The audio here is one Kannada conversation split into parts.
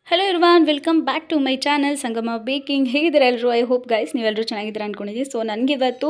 ಹಲೋ ಇರ್ವಾನ್ welcome back to my channel Sangama baking ಹೇಗಿದ್ದೀರಾ ಎಲ್ಲರೂ ಐ ಹೋಪ್ ಗೈಸ್ ನೀವೆಲ್ಲರೂ ಚೆನ್ನಾಗಿದ್ದೀರಾ ಅಂದ್ಕೊಂಡಿದ್ದೀವಿ ಸೊ ನನಗಿವತ್ತು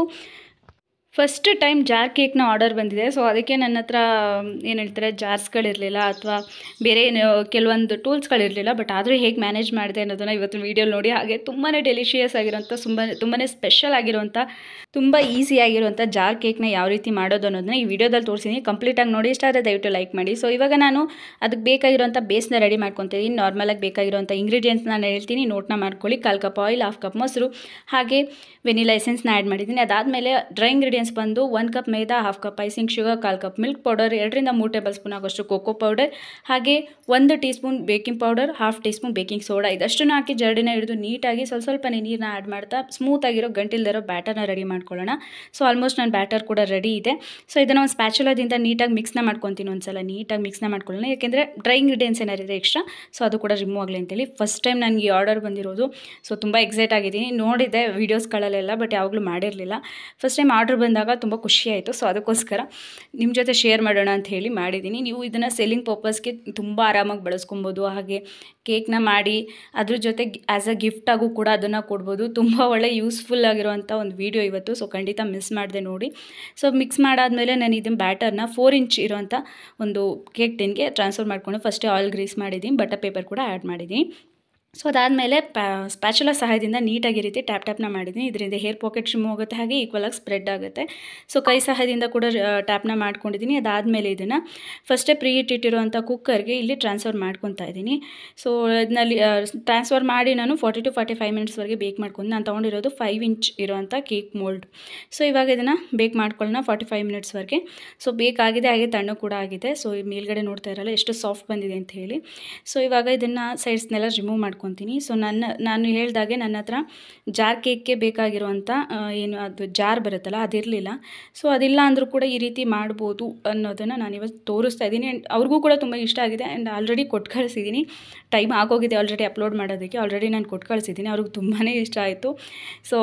ಫಸ್ಟ್ ಟೈಮ್ ಜಾರ್ ಕೇಕ್ನ ಆರ್ಡರ್ ಬಂದಿದೆ ಸೊ ಅದಕ್ಕೆ ನನ್ನ ಹತ್ರ ಏನು ಹೇಳ್ತಾರೆ ಜಾರ್ಸ್ಗಳಿರಲಿಲ್ಲ ಅಥವಾ ಬೇರೆ ಏನು ಕೆಲವೊಂದು ಟೂಲ್ಸ್ಗಳಿರಲಿಲ್ಲ ಬಟ್ ಆದರೂ ಹೇಗೆ ಮ್ಯಾನೇಜ್ ಮಾಡಿದೆ ಅನ್ನೋದನ್ನು ಇವತ್ತು ವೀಡಿಯೋ ನೋಡಿ ಹಾಗೆ ತುಂಬಾ ಡೆಲಿಷಿಯಸ್ ಆಗಿರೋಂಥ ತುಂಬ ತುಂಬಾ ಸ್ಪೆಷಲ್ ಆಗಿರೋಂಥ ತುಂಬ ಈಸಿ ಆಗಿರುವಂಥ ಜಾರ್ ಕೇಕ್ನ ಯಾವ ರೀತಿ ಮಾಡೋದು ಅನ್ನೋದನ್ನ ಈ ವಿಡಿಯೋದಲ್ಲಿ ತೋರಿಸಿದ್ದೀನಿ ಕಂಪ್ಲೀಟಾಗಿ ನೋಡಿ ಇಷ್ಟ ಆದರೆ ದಯವಿಟ್ಟು ಲೈಕ್ ಮಾಡಿ ಸೊ ಇವಾಗ ನಾನು ಅದಕ್ಕೆ ಬೇಕಾಗಿರೋಂಥ ಬೇಸ್ನ ರೆಡಿ ಮಾಡ್ಕೊತೀನಿ ನಾರ್ಮಲಾಗಿ ಬೇಕಾಗಿರೋಂಥ ಇಂಗ್ರೀಡಿಯೆಂಟ್ಸ್ ನಾನು ಹೇಳ್ತೀನಿ ನೋಟ್ನ ಮಾಡ್ಕೊಳ್ಳಿ ಕಾಲು ಕಪ್ ಆಯಿಲ್ ಹಾಫ್ ಕಪ್ ಮೊಸರು ಹಾಗೆ ವೆನಿಲಾ ಎಸೆನ್ಸ್ನ ಆ್ಯಡ್ ಮಾಡಿದ್ದೀನಿ ಅದಾದಮೇಲೆ ಡ್ರೈ ಇಂಗ್ರೀಡಿಯೆಂಟ್ಸ್ ಬಂದು ಒಂದು cup maida half cup icing sugar ಕಾಲು ಕಪ್ ಮಿಲ್ಕ್ ಪೌಡರ್ ಎರಡರಿಂದ ಮೂರು ಟೇಬಲ್ ಸ್ಪೂನ್ ಆಗೋಷ್ಟು ಕೋಕೋ ಪೌಡರ್ ಹಾಗೆ ಒಂದು teaspoon baking powder half teaspoon baking soda ಇದಷ್ಟನ್ನು ಹಾಕಿ ಜರಡಿನ ಹಿಡಿದು ನೀಟಾಗಿ ಸ್ವಲ್ಪ ಸ್ವಲ್ಪನೇ ನೀರನ್ನ ಆ್ಯಡ್ ಮಾಡ್ತಾ ಸ್ಮೂತಾಗಿರೋ ಗಂಟಿಲ್ದಿರೋ ಬ್ಯಾಟರ್ನ ರೆಡಿ ಮಾಡ್ಕೊಳ್ಳೋಣ ಸೊ ಆಲ್ಮೋಸ್ಟ್ ನನ್ನ ಬ್ಯಾಟರ್ ಕೂಡ ರೆಡಿ ಇದೆ ಸೊ ಇದನ್ನು ಒಂದು ಸ್ಪ್ಯಾಚುಲಾದಿಂದ ನೀಟಾಗಿ ಮಿಕ್ಸ್ನ ಮಾಡ್ಕೊತೀನಿ ಒಂದ್ಸಲ ನೀಟಾಗಿ ಮಿಕ್ಸ್ನ ಮಾಡ್ಕೊಳ್ಳೋಣ ಯಾಕೆಂದರೆ ಡ್ರೈ ಇಂಗ್ರೀಡಿಯೆಂಟ್ಸ್ ಏನಾರಿದೆ ಎಕ್ಸ್ಟ್ರಾ ಸೊ ಅದು ಕೂಡ ರಿಮೂವ್ ಆಗಲಿ ಅಂತೇಳಿ ಫಸ್ಟ್ ಟೈಮ್ ನನಗೆ ಈ ಆರ್ಡರ್ ಬಂದಿರೋದು ಸೊ ತುಂಬ ಎಕ್ಸೈಟ್ ಆಗಿದ್ದೀನಿ ನೋಡಿದೆ ವೀಡಿಯೋಸ್ಗಳಲ್ಲೆಲ್ಲ ಬಟ್ ಯಾವಾಗಲೂ ಮಾಡಿರಲಿಲ್ಲ ಫಸ್ಟ್ ಟೈಮ್ ಆರ್ಡರ್ ಬಂದಾಗ ತುಂಬ ಖುಷಿ ಆಯಿತು ಸೊ ಅದಕ್ಕೋಸ್ಕರ ನಿಮ್ಮ ಜೊತೆ ಶೇರ್ ಮಾಡೋಣ ಅಂತ ಹೇಳಿ ಮಾಡಿದ್ದೀನಿ ನೀವು ಇದನ್ನು ಸೆಲ್ಲಿಂಗ್ ಪರ್ಪಸ್ಗೆ ತುಂಬ ಆರಾಮಾಗಿ ಬಳಸ್ಕೊಬೋದು ಹಾಗೆ ಕೇಕ್ನ ಮಾಡಿ ಅದ್ರ ಜೊತೆ ಆ್ಯಸ್ ಅ ಗಿಫ್ಟಾಗೂ ಕೂಡ ಅದನ್ನು ಕೊಡ್ಬೋದು ತುಂಬ ಒಳ್ಳೆ ಯೂಸ್ಫುಲ್ ಆಗಿರುವಂಥ ಒಂದು ವೀಡಿಯೋ ಇವತ್ತು ಸೊ ಖಂಡಿತ ಮಿಸ್ ಮಾಡಿದೆ ನೋಡಿ ಸೊ ಮಿಕ್ಸ್ ಮಾಡಾದಮೇಲೆ ನಾನು ಇದನ್ನ ಬ್ಯಾಟರ್ನ ಫೋರ್ ಇಂಚ್ ಇರೋಂಥ ಒಂದು ಕೇಕ್ ಟಿನ್ಗೆ ಟ್ರಾನ್ಸ್ಫರ್ ಮಾಡಿಕೊಂಡು ಫಸ್ಟೇ ಆಯಿಲ್ ಗ್ರೀಸ್ ಮಾಡಿದ್ದೀನಿ ಬಟರ್ ಪೇಪರ್ ಕೂಡ ಆ್ಯಡ್ ಮಾಡಿದ್ದೀನಿ ಸೊ ಅದಾದಮೇಲೆ ಪ್ಯಾ ಸ್ಪ್ಯಾಚುಲ ಸಹಾಯದಿಂದ ನೀಟಾಗಿ ರೀತಿ ಟ್ಯಾಪ್ ಟ್ಯಾಪ್ನ ಮಾಡಿದ್ದೀನಿ ಇದರಿಂದ ಹೇರ್ ಪಾಕೆಟ್ ರಿಮೂವ್ ಆಗುತ್ತೆ ಹಾಗೆ ಈಕ್ವಲಾಗಿ ಸ್ಪ್ರೆಡ್ ಆಗುತ್ತೆ ಸೊ ಕೈ ಸಹಾಯದಿಂದ ಕೂಡ ಟ್ಯಾಪ್ನ ಮಾಡ್ಕೊಂಡಿದ್ದೀನಿ ಅದಾದಮೇಲೆ ಇದನ್ನು ಫಸ್ಟೇ ಪ್ರೀ ಇಟ್ಟಿರುವಂಥ ಕುಕ್ಕರ್ಗೆ ಇಲ್ಲಿ ಟ್ರಾನ್ಸ್ಫರ್ ಮಾಡ್ಕೊತಾ ಇದ್ದೀನಿ ಸೊ ಇದನ್ನಲ್ಲಿ ಟ್ರಾನ್ಸ್ಫರ್ ಮಾಡಿ ನಾನು ಫಾರ್ಟಿ ಟು ಫಾರ್ಟಿ ಫೈವ್ ಮಿನಿಟ್ಸ್ವರೆಗೆ ಬೇಕ್ ಮಾಡ್ಕೊಂಡು ನಾನು ತೊಗೊಂಡಿರೋದು ಫೈವ್ ಇಂಚ್ ಇರೋವಂಥ ಕೇಕ್ ಮೋಲ್ಡ್ ಸೊ ಇವಾಗ ಇದನ್ನು ಬೇಕ್ ಮಾಡ್ಕೊಳ್ಳೋಣ ಫಾರ್ಟಿ ಫೈವ್ ಮಿನಿಟ್ಸ್ವರೆಗೆ ಸೊ ಬೇಕಾಗಿದೆ ಹಾಗೆ ತಣ್ಣು ಕೂಡ ಆಗಿದೆ ಸೊ ಮೇಲ್ಗಡೆ ನೋಡ್ತಾ ಇರಲ್ಲ ಎಷ್ಟು ಸಾಫ್ಟ್ ಬಂದಿದೆ ಅಂತ ಹೇಳಿ ಸೊ ಇವಾಗ ಇದನ್ನು ಸೈಡ್ಸ್ನೆಲ್ಲ ರಿಮೂವ್ ಮಾಡ್ಕೊಂಡು ಮಾಡ್ಕೊತೀನಿ ಸೊ ನನ್ನ ನಾನು ಹೇಳ್ದಾಗೆ ನನ್ನ ಹತ್ರ ಜಾರ್ ಕೇಕ್ಗೆ ಬೇಕಾಗಿರುವಂಥ ಏನು ಅದು ಜಾರ್ ಬರುತ್ತಲ್ಲ ಅದಿರಲಿಲ್ಲ ಸೊ ಅದಿಲ್ಲ ಅಂದರೂ ಕೂಡ ಈ ರೀತಿ ಮಾಡ್ಬೋದು ಅನ್ನೋದನ್ನು ನಾನು ಇವತ್ತು ತೋರಿಸ್ತಾ ಇದ್ದೀನಿ ಆ್ಯಂಡ್ ಅವ್ರಿಗೂ ಕೂಡ ತುಂಬ ಇಷ್ಟ ಆಗಿದೆ ಆ್ಯಂಡ್ ಆಲ್ರೆಡಿ ಕೊಟ್ಟು ಕಳಿಸಿದ್ದೀನಿ ಟೈಮ್ ಆಗೋಗಿದೆ ಆಲ್ರೆಡಿ ಅಪ್ಲೋಡ್ ಮಾಡೋದಕ್ಕೆ ಆಲ್ರೆಡಿ ನಾನು ಕೊಟ್ಟು ಕಳಿಸಿದ್ದೀನಿ ಅವ್ರಿಗೆ ತುಂಬಾ ಇಷ್ಟ ಆಯಿತು ಸೊ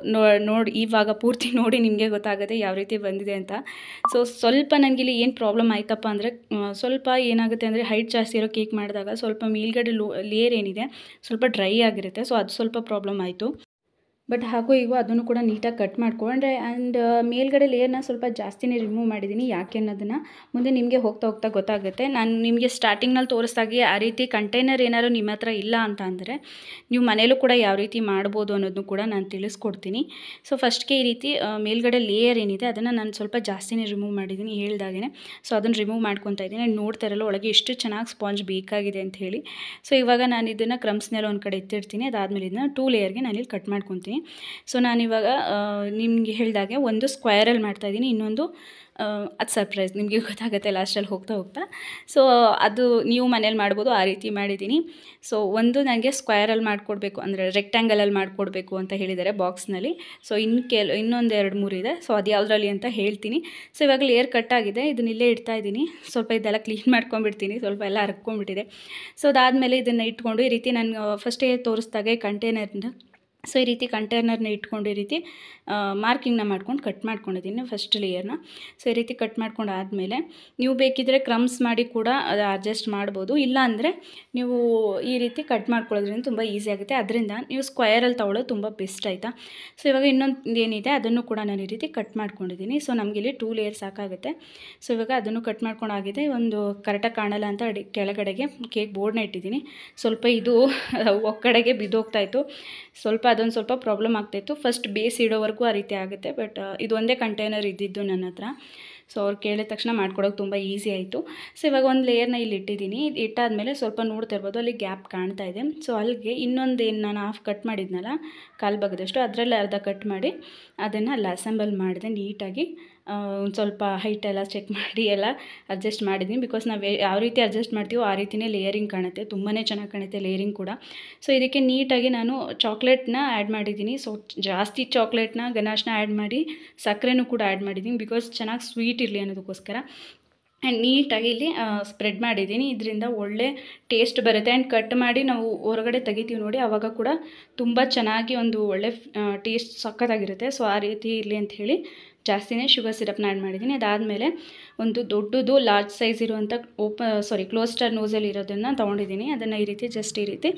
ನೋಡಿ ಇವಾಗ ಪೂರ್ತಿ ನೋಡಿ ನಿಮಗೆ ಗೊತ್ತಾಗುತ್ತೆ ಯಾವ ರೀತಿ ಬಂದಿದೆ ಅಂತ ಸೊ ಸ್ವಲ್ಪ ನನಗಿಲ್ಲಿ ಏನು ಪ್ರಾಬ್ಲಮ್ ಆಯ್ತಪ್ಪ ಅಂದರೆ ಸ್ವಲ್ಪ ಏನಾಗುತ್ತೆ ಅಂದರೆ ಹೈಟ್ ಜಾಸ್ತಿ ಇರೋ ಕೇಕ್ ಮಾಡಿದಾಗ ಸ್ವಲ್ಪ ಮೇಲ್ಗಡೆ ಲೋ ಲೇಯರ್ ಏನಿದೆ ಸ್ವಲ್ಪ ಡ್ರೈ ಆಗಿರುತ್ತೆ ಸೊ ಅದು ಸ್ವಲ್ಪ ಪ್ರಾಬ್ಲಮ್ ಆಯಿತು ಬಟ್ ಹಾಗೂ ಈಗ ಅದನ್ನು ಕೂಡ ನೀಟಾಗಿ ಕಟ್ ಮಾಡಿಕೊಂಡ್ರೆ ಆ್ಯಂಡ್ ಮೇಲ್ಗಡೆ ಲೇಯರ್ನ ಸ್ವಲ್ಪ ಜಾಸ್ತಿನೇ ರಿಮೂವ್ ಮಾಡಿದ್ದೀನಿ ಯಾಕೆ ಅನ್ನೋದನ್ನು ಮುಂದೆ ನಿಮಗೆ ಹೋಗ್ತಾ ಹೋಗ್ತಾ ಗೊತ್ತಾಗುತ್ತೆ ನಾನು ನಿಮಗೆ ಸ್ಟಾರ್ಟಿಂಗ್ನಲ್ಲಿ ತೋರಿಸ್ದಾಗೆ ಆ ರೀತಿ ಕಂಟೈನರ್ ಏನಾದ್ರು ನಿಮ್ಮ ಹತ್ರ ಇಲ್ಲ ಅಂತ ಅಂದರೆ ನೀವು ಮನೇಲೂ ಕೂಡ ಯಾವ ರೀತಿ ಮಾಡ್ಬೋದು ಅನ್ನೋದನ್ನು ಕೂಡ ನಾನು ತಿಳಿಸ್ಕೊಡ್ತೀನಿ ಸೊ ಫಸ್ಟ್ಗೆ ಈ ರೀತಿ ಮೇಲ್ಗಡೆ ಲೇಯರ್ ಏನಿದೆ ಅದನ್ನು ನಾನು ಸ್ವಲ್ಪ ಜಾಸ್ತಿನೇ ರಿಮೂವ್ ಮಾಡಿದ್ದೀನಿ ಹೇಳ್ದಾಗೆ ಸೊ ಅದನ್ನು ರಿಮೂವ್ ಮಾಡ್ಕೊತಾ ಇದ್ದೀನಿ ನೋಡ್ತಾ ಇರಲ್ಲ ಒಳಗೆ ಎಷ್ಟು ಚೆನ್ನಾಗಿ ಸ್ಪಾಂಜ್ ಬೇಕಾಗಿದೆ ಅಂತ ಹೇಳಿ ಸೊ ಇವಾಗ ನಾನು ಇದನ್ನು ಕ್ರಮ್ಸ್ನೆಲ್ಲ ಒಂದು ಕಡೆ ಎತ್ತಿಡ್ತೀನಿ ಅದಾದಮೇಲೆ ಇದನ್ನು ಟೂ ಲೇಯರ್ಗೆ ನಾನಿಲ್ಲಿ ಕಟ್ ಮಾಡ್ಕೊತೀನಿ ಸೊ ನಾನಿವಾಗ ನಿಮಗೆ ಹೇಳಿದಾಗೆ ಒಂದು ಸ್ಕ್ವಯರಲ್ಲಿ ಮಾಡ್ತಾಯಿದ್ದೀನಿ ಇನ್ನೊಂದು ಅದು ಸರ್ಪ್ರೈಸ್ ನಿಮಗೆ ಗೊತ್ತಾಗುತ್ತೆ ಲಾಸ್ಟಲ್ಲಿ ಹೋಗ್ತಾ ಹೋಗ್ತಾ ಸೊ ಅದು ನೀವು ಮನೇಲಿ ಮಾಡ್ಬೋದು ಆ ರೀತಿ ಮಾಡಿದ್ದೀನಿ ಸೊ ಒಂದು ನನಗೆ ಸ್ಕ್ವಯರಲ್ಲಿ ಮಾಡಿಕೊಡ್ಬೇಕು ಅಂದರೆ ರೆಕ್ಟ್ಯಾಂಗಲಲ್ಲಿ ಮಾಡಿಕೊಡ್ಬೇಕು ಅಂತ ಹೇಳಿದ್ದಾರೆ ಬಾಕ್ಸ್ನಲ್ಲಿ ಸೊ ಇನ್ನು ಕೆಲ ಇನ್ನೊಂದು ಎರಡು ಮೂರು ಇದೆ ಸೊ ಅದು ಯಾವುದ್ರಲ್ಲಿ ಅಂತ ಹೇಳ್ತೀನಿ ಸೊ ಇವಾಗ ಲೇಯರ್ ಕಟ್ ಆಗಿದೆ ಇದನ್ನ ಇಲ್ಲೇ ಇಡ್ತಾ ಇದ್ದೀನಿ ಸ್ವಲ್ಪ ಇದೆಲ್ಲ ಕ್ಲೀನ್ ಮಾಡ್ಕೊಂಡ್ಬಿಡ್ತೀನಿ ಸ್ವಲ್ಪ ಎಲ್ಲ ಹರ್ಕೊಂಡ್ಬಿಟ್ಟಿದೆ ಸೊ ಅದಾದಮೇಲೆ ಇದನ್ನು ಇಟ್ಕೊಂಡು ಈ ರೀತಿ ನಾನು ಫಸ್ಟೇ ತೋರಿಸ್ದಾಗೆ ಕಂಟೈನರ್ನ ಸೊ ಈ ರೀತಿ ಕಂಟೈನರ್ನ ಇಟ್ಕೊಂಡು ಈ ರೀತಿ ಮಾರ್ಕಿಂಗ್ನ ಮಾಡ್ಕೊಂಡು ಕಟ್ ಮಾಡ್ಕೊಂಡಿದ್ದೀನಿ ಫಸ್ಟ್ ಲೇಯರ್ನ ಸೊ ಈ ರೀತಿ ಕಟ್ ಮಾಡ್ಕೊಂಡು ಆದಮೇಲೆ ನೀವು ಬೇಕಿದ್ದರೆ ಕ್ರಮ್ಸ್ ಮಾಡಿ ಕೂಡ ಅದು ಅಡ್ಜಸ್ಟ್ ಮಾಡ್ಬೋದು ಇಲ್ಲ ಅಂದರೆ ನೀವು ಈ ರೀತಿ ಕಟ್ ಮಾಡ್ಕೊಳ್ಳೋದ್ರಿಂದ ತುಂಬ ಈಸಿ ಆಗುತ್ತೆ ಅದರಿಂದ ನೀವು ಸ್ಕ್ವಯರಲ್ಲಿ ತೊಗೊಳ್ಳೋದು ತುಂಬ ಬೆಸ್ಟ್ ಆಯಿತಾ ಸೊ ಇವಾಗ ಇನ್ನೊಂದು ಏನಿದೆ ಅದನ್ನು ಕೂಡ ನಾನು ಈ ರೀತಿ ಕಟ್ ಮಾಡ್ಕೊಂಡಿದ್ದೀನಿ ಸೊ ನಮಗೆ ಇಲ್ಲಿ ಟೂ ಲೇಯರ್ ಸಾಕಾಗುತ್ತೆ ಸೊ ಇವಾಗ ಅದನ್ನು ಕಟ್ ಮಾಡ್ಕೊಂಡಾಗಿದೆ ಒಂದು ಕರೆಕ್ಟಾಗಿ ಕಾಣಲ್ಲ ಅಂತ ಅಡಿ ಕೆಳಗಡೆಗೆ ಕೇಕ್ ಬೋರ್ಡ್ನ ಇಟ್ಟಿದ್ದೀನಿ ಸ್ವಲ್ಪ ಇದು ಒಕ್ಕಡೆಗೆ ಬಿದ್ದೋಗ್ತಾಯಿತ್ತು ಸ್ವಲ್ಪ ಅದೊಂದು ಸ್ವಲ್ಪ ಪ್ರಾಬ್ಲಮ್ ಆಗ್ತಾಯಿತ್ತು ಫಸ್ಟ್ ಬೇಸ್ ಇಡೋವರೆಗೂ ಆ ರೀತಿ ಆಗುತ್ತೆ ಬಟ್ ಇದು ಒಂದೇ ಕಂಟೈನರ್ ಇದ್ದಿದ್ದು ನನ್ನ ಹತ್ರ ಸೊ ಅವ್ರು ಕೇಳಿದ ತಕ್ಷಣ ಮಾಡ್ಕೊಡೋಕೆ ತುಂಬ ಈಸಿ ಆಯಿತು ಸೊ ಇವಾಗ ಒಂದು ಲೇಯರ್ನ ಇಲ್ಲಿ ಇಟ್ಟಿದ್ದೀನಿ ಇಟ್ಟಾದಮೇಲೆ ಸ್ವಲ್ಪ ನೋಡ್ತಾ ಇರ್ಬೋದು ಅಲ್ಲಿ ಗ್ಯಾಪ್ ಕಾಣ್ತಾ ಇದೆ ಸೊ ಅಲ್ಲಿಗೆ ಇನ್ನೊಂದು ಏನು ನಾನು ಹಾಫ್ ಕಟ್ ಮಾಡಿದ್ನಲ್ಲ ಕಾಲು ಭಾಗದಷ್ಟು ಅದರಲ್ಲಿ ಅರ್ಧ ಕಟ್ ಮಾಡಿ ಅದನ್ನು ಅಲ್ಲಿ ಅಸೆಂಬಲ್ ಮಾಡಿದೆ ನೀಟಾಗಿ ಒಂದು ಸ್ವಲ್ಪ ಹೈಟ್ ಎಲ್ಲ ಚೆಕ್ ಮಾಡಿ ಎಲ್ಲ ಅಡ್ಜಸ್ಟ್ ಮಾಡಿದ್ದೀನಿ ಬಿಕಾಸ್ ನಾವು ಯಾವ ರೀತಿ ಅಡ್ಜಸ್ಟ್ ಮಾಡ್ತೀವೋ ಆ ರೀತಿಯೇ ಲೇಯರಿಂಗ್ ಕಾಣುತ್ತೆ ತುಂಬಾ ಚೆನ್ನಾಗಿ ಕಾಣುತ್ತೆ ಲೇಯರಿಂಗ್ ಕೂಡ ಸೊ ಇದಕ್ಕೆ ನೀಟಾಗಿ ನಾನು ಚಾಕ್ಲೇಟ್ನ ಆ್ಯಡ್ ಮಾಡಿದ್ದೀನಿ ಸೊ ಜಾಸ್ತಿ ಚಾಕ್ಲೇಟ್ನ ಗನಾಶ್ನ ಆ್ಯಡ್ ಮಾಡಿ ಸಕ್ಕರೆನೂ ಕೂಡ ಆ್ಯಡ್ ಮಾಡಿದ್ದೀನಿ ಬಿಕಾಸ್ ಚೆನ್ನಾಗಿ ಸ್ವೀಟ್ ಇರಲಿ ಅನ್ನೋದಕ್ಕೋಸ್ಕರ ಆ್ಯಂಡ್ ನೀಟಾಗಿ ಇಲ್ಲಿ ಸ್ಪ್ರೆಡ್ ಮಾಡಿದ್ದೀನಿ ಇದರಿಂದ ಒಳ್ಳೆ ಟೇಸ್ಟ್ ಬರುತ್ತೆ ಆ್ಯಂಡ್ ಕಟ್ ಮಾಡಿ ನಾವು ಹೊರಗಡೆ ತೆಗಿತೀವಿ ನೋಡಿ ಆವಾಗ ಕೂಡ ತುಂಬ ಚೆನ್ನಾಗಿ ಒಂದು ಒಳ್ಳೆ ಟೇಸ್ಟ್ ಸಕ್ಕತ್ತಾಗಿರುತ್ತೆ ಸೊ ಆ ರೀತಿ ಇರಲಿ ಅಂತ ಹೇಳಿ ಜಾಸ್ತಿನೇ ಶುಗರ್ ಸಿರಪ್ನ ಆ್ಯಡ್ ಮಾಡಿದ್ದೀನಿ ಅದಾದಮೇಲೆ ಒಂದು ದೊಡ್ಡದು ಲಾರ್ಜ್ ಸೈಜ್ ಇರುವಂಥ ಓಪ ಸಾರಿ ಕ್ಲೋಸ್ಟರ್ ನೋಸಲ್ ಇರೋದನ್ನು ತೊಗೊಂಡಿದ್ದೀನಿ ಅದನ್ನು ಈ ರೀತಿ ಜಸ್ಟ್ ಈ ರೀತಿ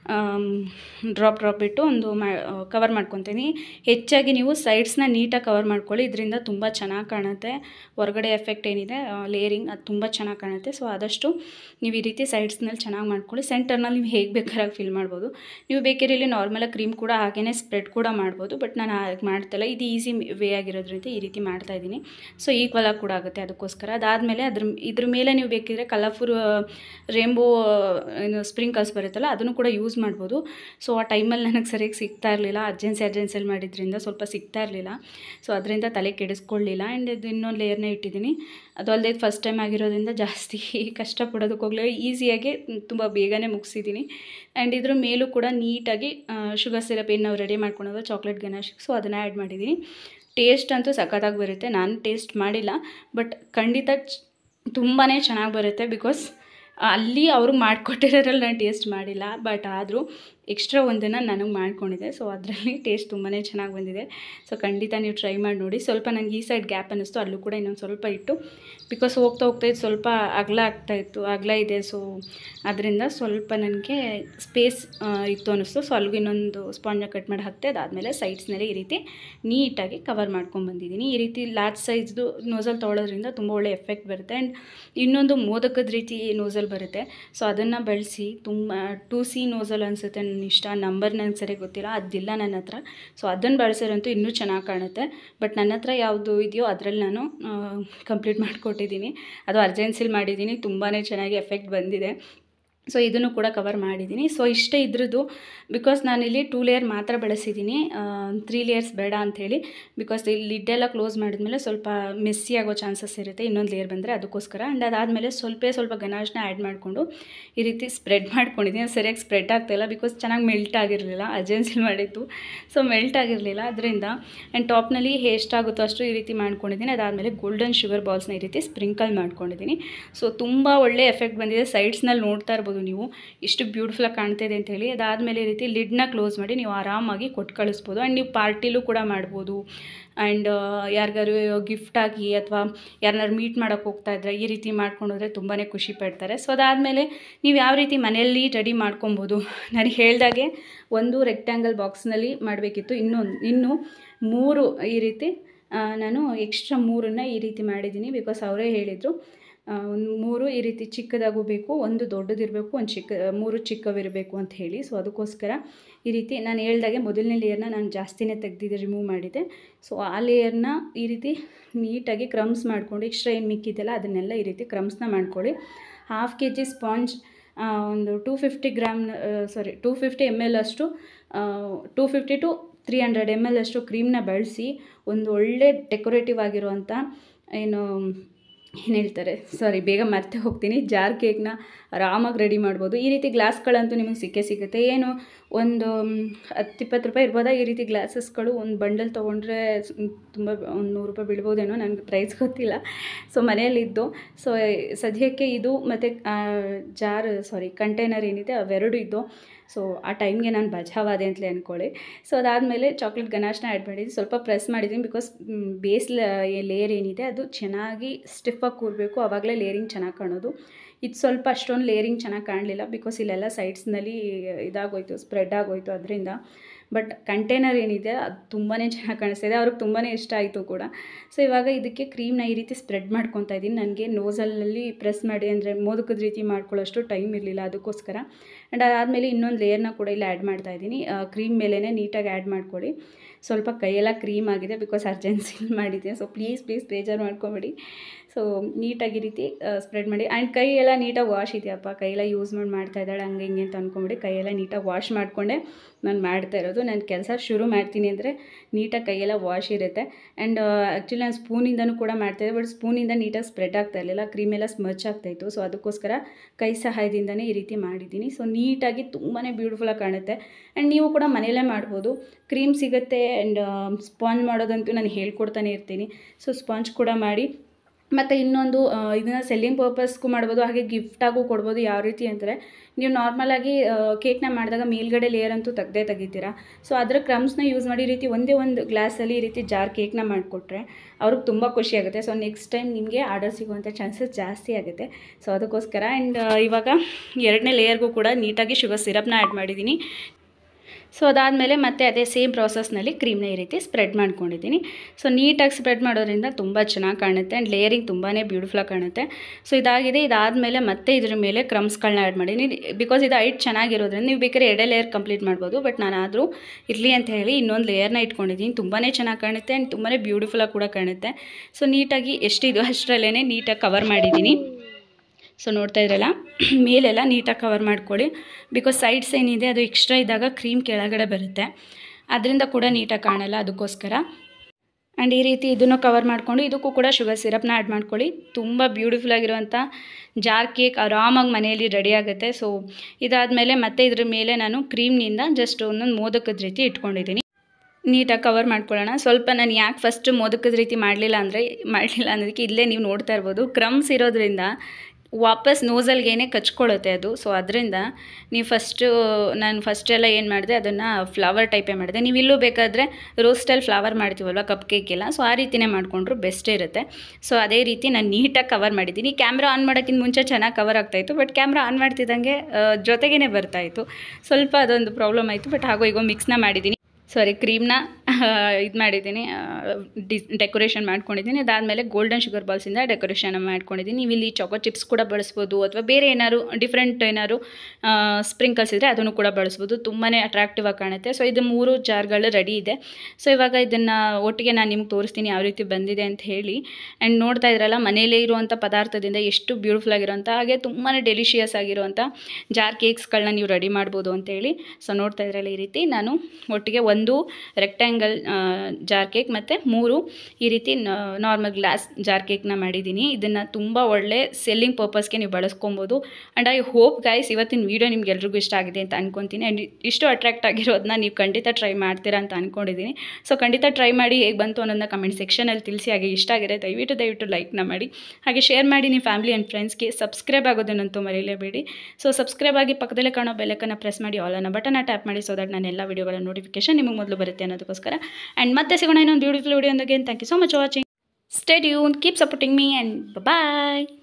ಡ್ರಾಪ್ ಡ್ರಾಪ್ ಬಿಟ್ಟು ಒಂದು ಮಾ ಕವರ್ ಮಾಡ್ಕೊತೀನಿ ಹೆಚ್ಚಾಗಿ ನೀವು ಸೈಡ್ಸ್ನ ನೀಟಾಗಿ ಕವರ್ ಮಾಡ್ಕೊಳ್ಳಿ ಇದರಿಂದ ತುಂಬ ಚೆನ್ನಾಗಿ ಕಾಣುತ್ತೆ ಹೊರಗಡೆ ಎಫೆಕ್ಟ್ ಏನಿದೆ ಲೇಯರಿಂಗ್ ಅದು ತುಂಬ ಚೆನ್ನಾಗಿ ಕಾಣುತ್ತೆ ಸೊ ಆದಷ್ಟು ನೀವು ಈ ರೀತಿ ಸೈಡ್ಸ್ನಲ್ಲಿ ಚೆನ್ನಾಗಿ ಮಾಡ್ಕೊಳ್ಳಿ ಸೆಂಟರ್ನಲ್ಲಿ ನೀವು ಹೇಗೆ ಬೇಕಾರಾಗಿ ಫಿಲ್ ಮಾಡ್ಬೋದು ನೀವು ಬೇಕಿದ್ರೆ ಇಲ್ಲಿ ನಾರ್ಮಲಾಗಿ ಕ್ರೀಮ್ ಕೂಡ ಹಾಗೇ ಸ್ಪ್ರೆಡ್ ಕೂಡ ಮಾಡ್ಬೋದು ಬಟ್ ನಾನು ಹಾಗೆ ಮಾಡ್ತಿಲ್ಲ ಇದು ಈಸಿ ವೇ ಆಗಿರೋದ್ರಿಂದ ಈ ರೀತಿ ಮಾಡ್ತಾ ಇದ್ದೀನಿ ಸೊ ಈಕ್ವಲ್ ಆಗಿ ಕೂಡ ಆಗುತ್ತೆ ಅದಕ್ಕೋಸ್ಕರ ಅದಾದಮೇಲೆ ಅದ್ರ ಇದ್ರ ಮೇಲೆ ನೀವು ಬೇಕಿದ್ರೆ ಕಲರ್ಫುಲ್ ರೇಂಬೋ ಏನು ಸ್ಪ್ರಿಂಕಲ್ಸ್ ಬರುತ್ತಲ್ಲ ಅದನ್ನು ಕೂಡ ಯೂಸ್ ಮಾಡ್ಬೋದು ಸೊ ಆ ಟೈಮಲ್ಲಿ ನನಗೆ ಸರಿಯಾಗಿ ಸಿಗ್ತಾ ಇರಲಿಲ್ಲ ಅರ್ಜೆನ್ಸಿ ಅರ್ಜೆನ್ಸಿಯಲ್ಲಿ ಮಾಡಿದ್ರಿಂದ ಸ್ವಲ್ಪ ಸಿಗ್ತಾ ಇರಲಿಲ್ಲ ಸೊ ಅದರಿಂದ ತಲೆ ಕೆಡಿಸ್ಕೊಳ್ಳಿಲ್ಲ ಆ್ಯಂಡ್ ಇದು ಇನ್ನೊಂದು ಲೇಯರ್ನೇ ಇಟ್ಟಿದ್ದೀನಿ ಅದು ಅಲ್ಲದೆ ಫಸ್ಟ್ ಟೈಮ್ ಆಗಿರೋದ್ರಿಂದ ಜಾಸ್ತಿ ಕಷ್ಟಪಡೋದಕ್ಕೆ ಹೋಗಲಿಲ್ಲ ಈಸಿಯಾಗಿ ತುಂಬ ಬೇಗನೆ ಮುಗಿಸಿದ್ದೀನಿ ಆ್ಯಂಡ್ ಇದ್ರ ಮೇಲೂ ಕೂಡ ನೀಟಾಗಿ ಶುಗರ್ ಸಿರಪ್ ಏನು ನಾವು ರೆಡಿ ಮಾಡ್ಕೊಳೋದು ಚಾಕ್ಲೇಟ್ ಗನಾಶ್ ಸೊ ಅದನ್ನು ಆ್ಯಡ್ ಮಾಡಿದ್ದೀನಿ ಟೇಸ್ಟ್ ಅಂತೂ ಸಖತ್ತಾಗಿ ಬರುತ್ತೆ ನಾನು ಟೇಸ್ಟ್ ಮಾಡಿಲ್ಲ ಬಟ್ ಖಂಡಿತ ತುಂಬಾ ಚೆನ್ನಾಗಿ ಬರುತ್ತೆ ಬಿಕಾಸ್ ಅಲ್ಲಿ ಅವರು ಮಾಡಿಕೊಟ್ಟಿರೋದ್ರಲ್ಲಿ ನಾನು ಟೇಸ್ಟ್ ಮಾಡಿಲ್ಲ ಬಟ್ ಆದರೂ ಎಕ್ಸ್ಟ್ರಾ ಒಂದನ್ನು ನನಗೆ ಮಾಡ್ಕೊಂಡಿದ್ದೆ ಸೊ ಅದರಲ್ಲಿ ಟೇಸ್ಟ್ ತುಂಬಾ ಚೆನ್ನಾಗಿ ಬಂದಿದೆ ಸೊ ಖಂಡಿತ ನೀವು ಟ್ರೈ ಮಾಡಿ ನೋಡಿ ಸ್ವಲ್ಪ ನನಗೆ ಈ ಸೈಡ್ ಗ್ಯಾಪ್ ಅನ್ನಿಸ್ತು ಅಲ್ಲೂ ಕೂಡ ಇನ್ನೊಂದು ಸ್ವಲ್ಪ ಇಟ್ಟು ಬಿಕಾಸ್ ಹೋಗ್ತಾ ಹೋಗ್ತಾ ಇದು ಸ್ವಲ್ಪ ಅಗಲ ಆಗ್ತಾಯಿತ್ತು ಅಗಲ ಇದೆ ಸೊ ಅದರಿಂದ ಸ್ವಲ್ಪ ನನಗೆ ಸ್ಪೇಸ್ ಇತ್ತು ಅನ್ನಿಸ್ತು ಸೊ ಅಲ್ಲಿಗೂ ಇನ್ನೊಂದು ಸ್ಪಾಂಜ ಕಟ್ ಮಾಡಿ ಹಾಕ್ತೆ ಅದಾದಮೇಲೆ ಸೈಡ್ಸ್ನಲ್ಲಿ ಈ ರೀತಿ ನೀಟಾಗಿ ಕವರ್ ಮಾಡ್ಕೊಂಡ್ಬಂದಿದ್ದೀನಿ ಈ ರೀತಿ ಲಾರ್ಜ್ ಸೈಜ್ದು ನೋಸಲ್ ತೊಗೊಳೋದ್ರಿಂದ ತುಂಬ ಒಳ್ಳೆ ಎಫೆಕ್ಟ್ ಬರುತ್ತೆ ಆ್ಯಂಡ್ ಇನ್ನೊಂದು ಮೋದಕದ ರೀತಿ ನೋಸಲ್ ಬರುತ್ತೆ ಸೊ ಅದನ್ನು ಬಳಸಿ ತುಂಬ ಟೂ ಸಿ ನೋಸಲ್ ಅನಿಸುತ್ತೆ ನನ್ನ ಇಷ್ಟ ನಂಬರ್ ನನಗೆ ಸರಿಯಾಗಿ ಗೊತ್ತಿಲ್ಲ ಅದಿಲ್ಲ ನನ್ನ ಹತ್ರ ಸೊ ಅದನ್ನು ಬಳಸಿರೋಂತೂ ಇನ್ನೂ ಚೆನ್ನಾಗಿ ಕಾಣುತ್ತೆ ಬಟ್ ನನ್ನ ಹತ್ರ ಯಾವುದು ಇದೆಯೋ ಅದರಲ್ಲಿ ನಾನು ಕಂಪ್ಲೀಟ್ ಮಾಡಿಕೊಟ್ಟಿದ್ದೀನಿ ಅದು ಅರ್ಜೆನ್ಸಿಲಿ ಮಾಡಿದ್ದೀನಿ ತುಂಬಾ ಚೆನ್ನಾಗಿ ಎಫೆಕ್ಟ್ ಬಂದಿದೆ ಸೊ ಇದನ್ನು ಕೂಡ ಕವರ್ ಮಾಡಿದ್ದೀನಿ ಸೊ ಇಷ್ಟೇ ಇದ್ರದ್ದು ಬಿಕಾಸ್ ನಾನಿಲ್ಲಿ ಟೂ ಲೇಯರ್ ಮಾತ್ರ ಬಳಸಿದ್ದೀನಿ ತ್ರೀ ಲೇಯರ್ಸ್ ಬೇಡ ಅಂಥೇಳಿ ಬಿಕಾಸ್ ಇಲ್ಲಿ ಲಿಡ್ಡೆಲ್ಲ ಕ್ಲೋಸ್ ಮಾಡಿದ್ಮೇಲೆ ಸ್ವಲ್ಪ ಮೆಸ್ಸಿ ಆಗೋ ಚಾನ್ಸಸ್ ಇರುತ್ತೆ ಇನ್ನೊಂದು ಲೇಯರ್ ಬಂದರೆ ಅದಕ್ಕೋಸ್ಕರ ಆ್ಯಂಡ್ ಅದಾದಮೇಲೆ ಸ್ವಲ್ಪ ಸ್ವಲ್ಪ ಗನಾಶ್ನ ಆ್ಯಡ್ ಮಾಡಿಕೊಂಡು ಈ ರೀತಿ ಸ್ಪ್ರೆಡ್ ಮಾಡ್ಕೊಂಡಿದ್ದೀನಿ ಸರಿಯಾಗಿ ಸ್ಪ್ರೆಡ್ ಆಗ್ತಾಯಿಲ್ಲ ಬಿಕಾಸ್ ಚೆನ್ನಾಗಿ ಮೆಲ್ಟ್ ಆಗಿರಲಿಲ್ಲ ಅರ್ಜೆನ್ಸಿಲ್ ಮಾಡಿದ್ದು ಸೊ ಮೆಲ್ಟ್ ಆಗಿರಲಿಲ್ಲ ಅದರಿಂದ ಆ್ಯಂಡ್ ಟಾಪ್ನಲ್ಲಿ ಎಷ್ಟಾಗುತ್ತೋ ಅಷ್ಟು ಈ ರೀತಿ ಮಾಡ್ಕೊಂಡಿದ್ದೀನಿ ಅದಾದಮೇಲೆ ಗೋಲ್ಡನ್ ಶುಗರ್ ಬಾಲ್ಸ್ನ ಈ ರೀತಿ ಸ್ಪ್ರಿಂಕಲ್ ಮಾಡ್ಕೊಂಡಿದ್ದೀನಿ ಸೊ ತುಂಬ ಒಳ್ಳೆ ಎಫೆಕ್ಟ್ ಬಂದಿದೆ ಸೈಡ್ಸ್ನಲ್ಲಿ ನೋಡ್ತಾ ಇರ್ಬೋದು ನೀವು ಎಷ್ಟು ಬ್ಯೂಟಿಫುಲ್ಲಾಗಿ ಕಾಣ್ತಿದೆ ಅಂತ ಹೇಳಿ ಅದಾದಮೇಲೆ ಈ ರೀತಿ ಲಿಡ್ನ ಕ್ಲೋಸ್ ಮಾಡಿ ನೀವು ಆರಾಮಾಗಿ ಕೊಟ್ಟು ಕಳಿಸ್ಬೋದು ಆ್ಯಂಡ್ ನೀವು ಪಾರ್ಟಿಲೂ ಕೂಡ ಮಾಡ್ಬೋದು ಆ್ಯಂಡ್ ಯಾರಿಗಾರು ಗಿಫ್ಟಾಗಿ ಅಥವಾ ಯಾರನ್ನಾರು ಮೀಟ್ ಮಾಡೋಕ್ಕೆ ಹೋಗ್ತಾ ಇದ್ರೆ ಈ ರೀತಿ ಮಾಡ್ಕೊಂಡೋದ್ರೆ ತುಂಬಾ ಖುಷಿ ಪಡ್ತಾರೆ ಸೊ ಅದಾದಮೇಲೆ ನೀವು ಯಾವ ರೀತಿ ಮನೆಯಲ್ಲಿ ರೆಡಿ ಮಾಡ್ಕೊಬೋದು ನಾನು ಹೇಳ್ದಾಗೆ ಒಂದು ರೆಕ್ಟ್ಯಾಂಗಲ್ ಬಾಕ್ಸ್ನಲ್ಲಿ ಮಾಡಬೇಕಿತ್ತು ಇನ್ನೊಂದು ಇನ್ನು ಮೂರು ಈ ರೀತಿ ನಾನು ಎಕ್ಸ್ಟ್ರಾ ಮೂರನ್ನು ಈ ರೀತಿ ಮಾಡಿದ್ದೀನಿ ಬಿಕಾಸ್ ಅವರೇ ಹೇಳಿದರು ಒಂದು ಮೂರು ಈ ರೀತಿ ಚಿಕ್ಕದಾಗೂ ಬೇಕು ಒಂದು ದೊಡ್ಡದಿರಬೇಕು ಒಂದು ಚಿಕ್ಕ ಮೂರು ಚಿಕ್ಕವಿರಬೇಕು ಅಂತ ಹೇಳಿ ಸೊ ಅದಕ್ಕೋಸ್ಕರ ಈ ರೀತಿ ನಾನು ಹೇಳ್ದಾಗೆ ಮೊದಲನೇ ಲೇಯರ್ನ ನಾನು ಜಾಸ್ತಿನೇ ತೆಗೆದಿದ್ದೆ ರಿಮೂವ್ ಮಾಡಿದ್ದೆ ಸೊ ಆ ಲೇಯರ್ನ ಈ ರೀತಿ ನೀಟಾಗಿ ಕ್ರಮ್ಸ್ ಮಾಡಿಕೊಂಡು ಎಕ್ಸ್ಟ್ರಾ ಏನು ಮಿಕ್ಕಿದೆಯಲ್ಲ ಅದನ್ನೆಲ್ಲ ಈ ರೀತಿ ಕ್ರಮ್ಸ್ನ ಮಾಡ್ಕೊಳ್ಳಿ ಹಾಫ್ ಕೆ ಜಿ ಸ್ಪಾಂಜ್ ಒಂದು two fifty gram sorry two fifty M L ಅಷ್ಟು two fifty to three hundred M L ಅಷ್ಟು ಕ್ರೀಮ್ನ ಬಳಸಿ ಒಂದು ಒಳ್ಳೆ ಡೆಕೋರೇಟಿವ್ ಆಗಿರುವಂಥ ಏನು ಏನು ಹೇಳ್ತಾರೆ ಸಾರಿ ಬೇಗ ಮರ್ತೆ ಹೋಗ್ತೀನಿ ಜಾರ್ ಕೇಕ್ನ ಆರಾಮಾಗಿ ರೆಡಿ ಮಾಡ್ಬೋದು ಈ ರೀತಿ ಗ್ಲಾಸ್ಗಳಂತೂ ನಿಮಗೆ ಸಿಕ್ಕೇ ಸಿಗುತ್ತೆ ಏನು ಒಂದು ಹತ್ತು ಇಪ್ಪತ್ತು ರೂಪಾಯಿ ಇರ್ಬೋದಾ ಈ ರೀತಿ ಗ್ಲಾಸಸ್ಗಳು ಒಂದು ಬಂಡಲ್ ತೊಗೊಂಡ್ರೆ ತುಂಬ ಒಂದು ನೂರು ರೂಪಾಯಿ ಬೀಳ್ಬೋದೇನೋ ನನಗೆ ಪ್ರೈಸ್ ಗೊತ್ತಿಲ್ಲ ಸೊ ಮನೆಯಲ್ಲಿದ್ದು ಸೊ ಸದ್ಯಕ್ಕೆ ಇದು ಮತ್ತು ಜಾರ್ ಸಾರಿ ಕಂಟೈನರ್ ಏನಿದೆ ಅವೆರಡು ಇದ್ದು ಸೊ ಆ ಟೈಮ್ಗೆ ನಾನು ಬಚಾವಾದೆ ಅಂತಲೇ ಅಂದ್ಕೊಳ್ಳಿ ಸೊ ಅದಾದಮೇಲೆ ಚಾಕ್ಲೇಟ್ ಗನಾಶ್ನ ಆ್ಯಡ್ ಮಾಡಿದ್ದು ಸ್ವಲ್ಪ ಪ್ರೆಸ್ ಮಾಡಿದ್ದೀನಿ ಬಿಕಾಸ್ ಬೇಸ್ ಲೇಯರ್ ಏನಿದೆ ಅದು ಚೆನ್ನಾಗಿ ಸ್ಟಿಫಾಗಿ ಕೂರಬೇಕು ಆವಾಗಲೇ ಲೇಯರಿಂಗ್ ಚೆನ್ನಾಗಿ ಕಾಣೋದು ಇದು ಸ್ವಲ್ಪ ಅಷ್ಟೊಂದು ಲೇಯರಿಂಗ್ ಚೆನ್ನಾಗಿ ಕಾಣಲಿಲ್ಲ ಬಿಕಾಸ್ ಇಲ್ಲೆಲ್ಲ ಸೈಡ್ಸ್ನಲ್ಲಿ ಇದಾಗೋಯ್ತು ಸ್ಪ್ರೆಡ್ ಆಗೋಯ್ತು ಅದರಿಂದ ಬಟ್ ಕಂಟೈನರ್ ಏನಿದೆ ಅದು ತುಂಬಾ ಚೆನ್ನಾಗಿ ಕಾಣಿಸ್ತಿದೆ ಅವ್ರಿಗೆ ತುಂಬಾ ಇಷ್ಟ ಆಯಿತು ಕೂಡ ಸೊ ಇವಾಗ ಇದಕ್ಕೆ ಕ್ರೀಮ್ನ ಈ ರೀತಿ ಸ್ಪ್ರೆಡ್ ಮಾಡ್ಕೊತಾ ಇದ್ದೀನಿ ನನಗೆ ನೋಸಲಲ್ಲಿ ಪ್ರೆಸ್ ಮಾಡಿ ಅಂದರೆ ಮೋದಕದ ರೀತಿ ಮಾಡ್ಕೊಳ್ಳೋಷ್ಟು ಟೈಮ್ ಇರಲಿಲ್ಲ ಅದಕ್ಕೋಸ್ಕರ ಆ್ಯಂಡ್ ಅದಾದಮೇಲೆ ಇನ್ನೊಂದು ಲೇಯರ್ನ ಕೂಡ ಇಲ್ಲಿ ಆ್ಯಡ್ ಮಾಡ್ತಾ ಇದ್ದೀನಿ ಕ್ರೀಮ್ ಮೇಲೇ ನೀಟಾಗಿ ಆ್ಯಡ್ ಮಾಡ್ಕೊಳ್ಳಿ ಸ್ವಲ್ಪ ಕೈಯೆಲ್ಲ ಕ್ರೀಮ್ ಆಗಿದೆ ಬಿಕಾಸ್ ಅರ್ಜೆನ್ಸಿಲಿ ಮಾಡಿದ್ದೆ ಸೊ ಪ್ಲೀಸ್ ಪ್ಲೀಸ್ ಬೇಜಾರು ಮಾಡ್ಕೊಬೇಡಿ ಸೊ ನೀಟಾಗಿ ಈ ರೀತಿ ಸ್ಪ್ರೆಡ್ ಮಾಡಿ ಆ್ಯಂಡ್ ಕೈ ಎಲ್ಲ ನೀಟಾಗಿ ವಾಶ್ ಇದೆಯಪ್ಪ ಕೈಯೆಲ್ಲ ಯೂಸ್ ಮಾಡಿ ಮಾಡ್ತಾ ಇದ್ದಾಳೆ ಹಂಗೆ ಹಿಂಗೆ ಅಂತ ಅಂದ್ಕೊಂಬಿಡಿ ಕೈಯೆಲ್ಲ ನೀಟಾಗಿ ವಾಶ್ ಮಾಡಿಕೊಂಡೆ ನಾನು ಮಾಡ್ತಾ ಇರೋದು ನಾನು ಕೆಲಸ ಶುರು ಮಾಡ್ತೀನಿ ಅಂದರೆ ನೀಟಾಗಿ ಕೈಯೆಲ್ಲ ವಾಶ್ ಇರುತ್ತೆ ಆ್ಯಂಡ್ ಆ್ಯಕ್ಚುಲಿ ನಾನು ಸ್ಪೂನಿಂದನೂ ಕೂಡ ಮಾಡ್ತಾಯಿದ್ದೆ ಬಟ್ ಸ್ಪೂನಿಂದ ನೀಟಾಗಿ ಸ್ಪ್ರೆಡ್ ಆಗ್ತಾ ಇರಲಿಲ್ಲ ಕ್ರೀಮೆಲ್ಲ ಸ್ಮಚ್ ಆಗ್ತಾಯಿತ್ತು ಸೊ ಅದಕ್ಕೋಸ್ಕರ ಕೈ ಸಹಾಯದಿಂದನೇ ಈ ರೀತಿ ಮಾಡಿದ್ದೀನಿ ಸೊ ನೀಟಾಗಿ ತುಂಬಾ ಬ್ಯೂಟಿಫುಲ್ಲಾಗಿ ಕಾಣುತ್ತೆ ಆ್ಯಂಡ್ ನೀವು ಕೂಡ ಮನೆಯಲ್ಲೇ ಮಾಡ್ಬೋದು ಕ್ರೀಮ್ ಸಿಗುತ್ತೆ ಆ್ಯಂಡ್ ಸ್ಪಾಂಜ್ ಮಾಡೋದಂತೂ ನಾನು ಹೇಳ್ಕೊಡ್ತಾನೆ ಇರ್ತೀನಿ ಸೊ ಸ್ಪಾಂಜ್ ಕೂಡ ಮಾಡಿ ಮತ್ತು ಇನ್ನೊಂದು ಇದನ್ನು ಸೆಲ್ಲಿಂಗ್ ಪರ್ಪಸ್ಗೂ ಮಾಡ್ಬೋದು ಹಾಗೆ ಗಿಫ್ಟಾಗೂ ಕೊಡ್ಬೋದು ಯಾವ ರೀತಿ ಅಂದರೆ ನೀವು ನಾರ್ಮಲಾಗಿ ಕೇಕ್ನ ಮಾಡಿದಾಗ ಮೇಲ್ಗಡೆ ಲೇಯರ್ ಅಂತೂ ತೆಗ್ದೇ ತೆಗಿತೀರಾ ಸೊ ಅದರ ಕ್ರಮ್ಸ್ನ ಯೂಸ್ ಮಾಡಿ ಈ ರೀತಿ ಒಂದೇ ಒಂದು ಗ್ಲಾಸಲ್ಲಿ ಈ ರೀತಿ ಜಾರ್ ಕೇಕ್ನ ಮಾಡಿಕೊಟ್ರೆ ಅವ್ರಿಗೆ ತುಂಬ ಖುಷಿ ಆಗುತ್ತೆ ಸೊ ನೆಕ್ಸ್ಟ್ ಟೈಮ್ ನಿಮಗೆ ಆರ್ಡರ್ ಸಿಗುವಂಥ ಚಾನ್ಸಸ್ ಜಾಸ್ತಿ ಆಗುತ್ತೆ ಸೊ ಅದಕ್ಕೋಸ್ಕರ ಆ್ಯಂಡ್ ಇವಾಗ ಎರಡನೇ ಲೇಯರ್ಗೂ ಕೂಡ ನೀಟಾಗಿ ಶುಗರ್ ಸಿರಪ್ನ ಆ್ಯಡ್ ಮಾಡಿದ್ದೀನಿ ಸೊ ಅದಾದಮೇಲೆ ಮತ್ತೆ ಅದೇ ಸೇಮ್ ಪ್ರಾಸೆಸ್ನಲ್ಲಿ ಕ್ರೀಮ್ನ ಈ ರೀತಿ ಸ್ಪ್ರೆಡ್ ಮಾಡ್ಕೊಂಡಿದ್ದೀನಿ ಸೊ ನೀಟಾಗಿ ಸ್ಪ್ರೆಡ್ ಮಾಡೋದ್ರಿಂದ ತುಂಬ ಚೆನ್ನಾಗಿ ಕಾಣುತ್ತೆ ಆ್ಯಂಡ್ ಲೇಯರಿಂಗ್ ತುಂಬಾ ಬ್ಯೂಟಿಫುಲ್ಲಾಗಿ ಕಾಣುತ್ತೆ ಸೊ ಇದಾಗಿದೆ ಇದಾದಮೇಲೆ ಮತ್ತೆ ಇದ್ರ ಮೇಲೆ ಕ್ರಮ್ಸ್ಗಳನ್ನ ಆ್ಯಡ್ ಮಾಡೀನಿ ಬಿಕಾಸ್ ಇದು ಐಟ್ ಚೆನ್ನಾಗಿರೋದ್ರಿಂದ ನೀವು ಬೇಕಾದ್ರೆ ಎರಡೇ ಲೇಯರ್ ಕಂಪ್ಲೀಟ್ ಮಾಡ್ಬೋದು ಬಟ್ ನಾನು ಆದರೂ ಇರಲಿ ಅಂತ ಹೇಳಿ ಇನ್ನೊಂದು ಲೇಯರ್ನ ಇಟ್ಕೊಂಡಿದ್ದೀನಿ ತುಂಬಾ ಚೆನ್ನಾಗಿ ಕಾಣುತ್ತೆ ಆ್ಯಂಡ್ ತುಂಬಾ ಬ್ಯೂಟಿಫುಲ್ಲಾಗಿ ಕೂಡ ಕಾಣುತ್ತೆ ಸೊ ನೀಟಾಗಿ ಎಷ್ಟಿದು ಅಷ್ಟರಲ್ಲೇ ನೀಟಾಗಿ ಕವರ್ ಮಾಡಿದ್ದೀನಿ ಸೊ ನೋಡ್ತಾ ಇದ್ರಲ್ಲ ಮೇಲೆಲ್ಲ ನೀಟಾಗಿ ಕವರ್ ಮಾಡ್ಕೊಳ್ಳಿ ಬಿಕಾಸ್ ಸೈಡ್ಸ್ ಏನಿದೆ ಅದು ಎಕ್ಸ್ಟ್ರಾ ಇದ್ದಾಗ ಕ್ರೀಮ್ ಕೆಳಗಡೆ ಬರುತ್ತೆ ಅದರಿಂದ ಕೂಡ ನೀಟಾಗಿ ಕಾಣಲ್ಲ ಅದಕ್ಕೋಸ್ಕರ ಆ್ಯಂಡ್ ಈ ರೀತಿ ಇದನ್ನು ಕವರ್ ಮಾಡಿಕೊಂಡು ಇದಕ್ಕೂ ಕೂಡ ಶುಗರ್ ಸಿರಪ್ನ ಆ್ಯಡ್ ಮಾಡ್ಕೊಳ್ಳಿ ತುಂಬ ಬ್ಯೂಟಿಫುಲ್ ಆಗಿರುವಂಥ ಜಾರ್ ಕೇಕ್ ಆರಾಮಾಗಿ ಮನೆಯಲ್ಲಿ ರೆಡಿ ಆಗುತ್ತೆ ಸೊ ಇದಾದಮೇಲೆ ಮತ್ತೆ ಇದ್ರ ಮೇಲೆ ನಾನು ಕ್ರೀಮ್ನಿಂದ ಜಸ್ಟ್ ಒಂದೊಂದು ಮೋದಕದ ರೀತಿ ಇಟ್ಕೊಂಡಿದ್ದೀನಿ ನೀಟಾಗಿ ಕವರ್ ಮಾಡ್ಕೊಳ್ಳೋಣ ಸ್ವಲ್ಪ ನಾನು ಯಾಕೆ ಫಸ್ಟ್ ಮೋದಕದ ರೀತಿ ಮಾಡಲಿಲ್ಲ ಅಂದರೆ ಮಾಡಲಿಲ್ಲ ಅನ್ನೋದಕ್ಕೆ ಇಲ್ಲೇ ನೀವು ನೋಡ್ತಾ ಇರ್ಬೋದು ಕ್ರಮ್ಸ್ ಇರೋದ್ರಿಂದ ವಾಪಸ್ ನೋಸಲ್ಗೇನೆ ಕಚ್ಕೊಳ್ಳುತ್ತೆ ಅದು ಸೊ ಅದರಿಂದ ನೀವು ಫಸ್ಟು ನಾನು ಫಸ್ಟೆಲ್ಲ ಏನು ಮಾಡಿದೆ ಅದನ್ನು ಫ್ಲವರ್ ಟೈಪೇ ಮಾಡಿದೆ ನೀವು ಇಲ್ಲೂ ಬೇಕಾದರೆ ರೋಸ್ಟಲ್ಲಿ ಫ್ಲವರ್ ಮಾಡ್ತೀವಲ್ವ ಕಪ್ ಕೇಕೆಲ್ಲ ಸೊ ಆ ರೀತಿನೇ ಮಾಡಿಕೊಂಡ್ರು ಬೆಸ್ಟ್ ಇರುತ್ತೆ ಸೊ ಅದೇ ರೀತಿ ನಾನು ನೀಟಾಗಿ ಕವರ್ ಮಾಡಿದ್ದೀನಿ ಕ್ಯಾಮ್ರಾ ಆನ್ ಮಾಡೋಕ್ಕಿಂತ ಮುಂಚೆ ಚೆನ್ನಾಗಿ ಕವರ್ ಆಗ್ತಾಯಿತ್ತು ಬಟ್ ಕ್ಯಾಮ್ರಾ ಆನ್ ಮಾಡ್ತಿದ್ದಂಗೆ ಜೊತೆಗೇ ಬರ್ತಾಯಿತ್ತು ಸ್ವಲ್ಪ ಅದೊಂದು ಪ್ರಾಬ್ಲಮ್ ಆಯಿತು ಬಟ್ ಹಾಗೂ ಈಗ ಮಿಕ್ಸ್ನ ಮಾಡಿದ್ದೀನಿ ಸಾರಿ ಕ್ರೀಮ್ನ ಇದು ಮಾಡಿದ್ದೀನಿ ಡಿಸ್ ಡೆಕೋರೇಷನ್ ಮಾಡ್ಕೊಂಡಿದ್ದೀನಿ ಅದಾದಮೇಲೆ ಗೋಲ್ಡನ್ ಶುಗರ್ ಬಾಲ್ಸಿಂದ ಡೆಕೋರೇಷನ್ ಮಾಡ್ಕೊಂಡಿದ್ದೀನಿ ನೀವು ಇಲ್ಲಿ ಚಾಕೋ ಚಿಪ್ಸ್ ಕೂಡ ಬಳಸ್ಬೋದು ಅಥವಾ ಬೇರೆ ಏನಾದ್ರು ಡಿಫ್ರೆಂಟ್ ಏನಾದ್ರು ಸ್ಪ್ರಿಂಕಲ್ಸ್ ಇದ್ದರೆ ಅದನ್ನು ಕೂಡ ಬಳಸ್ಬೋದು ತುಂಬಾ ಅಟ್ರಾಕ್ಟಿವ್ ಆಗಿ ಕಾಣುತ್ತೆ ಸೊ ಇದು ಮೂರು ಜಾರ್ಗಳು ರೆಡಿ ಇದೆ ಸೊ ಇವಾಗ ಇದನ್ನು ಒಟ್ಟಿಗೆ ನಾನು ನಿಮ್ಗೆ ತೋರಿಸ್ತೀನಿ ಯಾವ ರೀತಿ ಬಂದಿದೆ ಅಂತ ಹೇಳಿ ಆ್ಯಂಡ್ ನೋಡ್ತಾ ಇದ್ರಲ್ಲ ಮನೆಯಲ್ಲೇ ಇರುವಂಥ ಪದಾರ್ಥದಿಂದ ಎಷ್ಟು ಬ್ಯೂಟಿಫುಲ್ ಆಗಿರೋಂಥ ಹಾಗೆ ತುಂಬಾ ಡೆಲಿಷಿಯಸ್ ಆಗಿರುವಂಥ ಜಾರ್ ಕೇಕ್ಸ್ಗಳನ್ನ ನೀವು ರೆಡಿ ಮಾಡ್ಬೋದು ಅಂತೇಳಿ ಸೊ ನೋಡ್ತಾ ಇದ್ರಲ್ಲ ಈ ರೀತಿ ನಾನು ಒಟ್ಟಿಗೆ ಒಂದು ರೆಕ್ಟ್ಯಾಂಗಲ್ ಜಾರ್ ಕೇಕ್ ಮತ್ತು ಮೂರು ಈ ರೀತಿ ನಾರ್ಮಲ್ ಗ್ಲಾಸ್ ಜಾರ್ ಕೇಕ್ನ ಮಾಡಿದ್ದೀನಿ ಇದನ್ನು ತುಂಬ ಒಳ್ಳೆ ಸೆಲ್ಲಿಂಗ್ ಪರ್ಪಸ್ಗೆ ನೀವು ಬಳಸ್ಕೊಬೋದು ಆ್ಯಂಡ್ ಐ ಹೋಪ್ ಗೈಸ್ ಇವತ್ತಿನ ವೀಡಿಯೋ ನಿಮ್ಗೆ ಎಲ್ರಿಗೂ ಇಷ್ಟ ಆಗಿದೆ ಅಂತ ಅನ್ಕೊತೀನಿ ಆ್ಯಂಡ್ ಇಷ್ಟು ಅಟ್ರಾಕ್ಟ್ ಆಗಿರೋದನ್ನ ನೀವು ಖಂಡಿತ ಟ್ರೈ ಮಾಡ್ತೀರಾ ಅಂತ ಅಂದ್ಕೊಂಡಿದ್ದೀನಿ ಸೊ ಖಂಡಿತ ಟ್ರೈ ಮಾಡಿ ಹೇಗೆ ಬಂತು ಅನ್ನೋದನ್ನ ಕಮೆಂಟ್ ಸೆಕ್ಷನಲ್ಲಿ ತಿಳಿಸಿ ಹಾಗೆ ಇಷ್ಟ ಆಗಿದೆ ದಯವಿಟ್ಟು ದಯವಿಟ್ಟು ಲೈಕ್ನ ಮಾಡಿ ಹಾಗೆ ಶೇರ್ ಮಾಡಿ ನಿಮ್ಮ ಫ್ಯಾಮಿಲಿ ಆ್ಯಂಡ್ ಫ್ರೆಂಡ್ಸ್ಗೆ ಸಬ್ಸ್ಕ್ರೈಬ್ ಆಗೋದನ್ನಂತೂ ಮರೀಲೇಬೇಡಿ ಸೊ ಸಬ್ಸ್ಕ್ರೈಬ್ ಆಗಿ ಪಕ್ಕದಲ್ಲೇ ಕಾಣೋ ಬೆಲ್ಲಕ್ಕನ್ನು ಪ್ರೆಸ್ ಮಾಡಿ ಆಲ್ ಅನ್ನೋ ಬಟನ್ನ ಟ್ಯಾಪ್ ಮಾಡಿ ಸೊ ದಟ್ ನಾನು ಎಲ್ಲ ವೀಡಿಯೋಗಳ ನೋಟಿಫಿಕೇಶನ್ ನಿಮಗೆ ಮೊದಲು ಬರುತ್ತೆ ಅನ್ನೋದಕ್ಕೋಸ್ಕರ ಆ್ಯಂಡ್ ಮತ್ತೆ ಸಿಗೋಣ ಇನ್ನೊಂದು ಬ್ಯೂಟಿಫುಲ್ ವಿಡಿಯೋ ಅಂದಾಗೆ thank you so much watching stay tune keep supporting me and bye